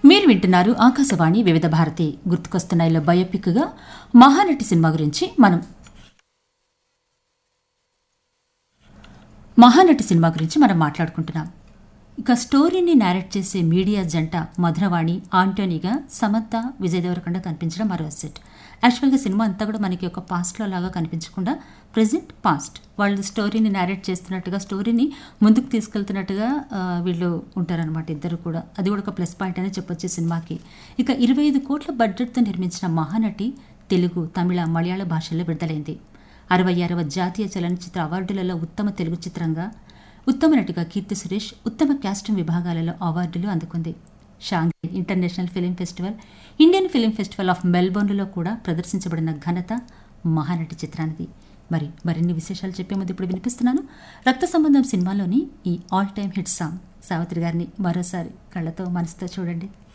మీరు వింటున్నారు ఆకాశవాణి వివిధ భారతి గుర్తుకొస్తున్నాయిలో బయోపిక్గా మహానటి సినిమా గురించి మనం మహానటి సినిమా గురించి మనం మాట్లాడుకుంటున్నాం ఇక స్టోరీని నేరేట్ చేసే మీడియా జంట మధురవాణి ఆంటోనీగా సమంత విజయ్ దేవరకొండ కనిపించడం మరో సెట్ యాక్చువల్గా సినిమా అంతా కూడా మనకి ఒక పాస్ట్లో లాగా కనిపించకుండా ప్రజెంట్ పాస్ట్ వాళ్ళు స్టోరీని నేరేట్ చేస్తున్నట్టుగా స్టోరీని ముందుకు తీసుకెళ్తున్నట్టుగా ఆ, వీళ్ళు ఉంటారనమాట ఇద్దరు కూడా అది కూడా ఒక ప్లస్ పాయింట్ అనే చెప్పొచ్చు ఈ సినిమాకి ఇక ఇరవై ఐదు కోట్ల బడ్జెట్తో నిర్మించిన మహానటి తెలుగు తమిళ మలయాళ భాషల్లో విడుదలైంది అరవై ఆరవ జాతీయ చలనచిత్ర అవార్డులలో ఉత్తమ తెలుగు చిత్రంగా ఉత్తమ నటిగా కీర్తి సురేష్ ఉత్తమ క్యాస్టింగ్ విభాగాలలో అవార్డులు అందుకుంది Shanghai international film festival Indian film festival of మెల్బోర్న్లో కూడా ప్రదర్శించబడిన ఘనత మహానటి చిత్రానిది మరి మరిన్ని విశేషాలు చెప్పే ముందు ఇప్పుడు వినిపిస్తున్నాను రక్త సంబంధం సినిమాలోని ఈ all time hit song Savitri గారిని మరోసారి కళ్ళతో మనసుతో చూడండి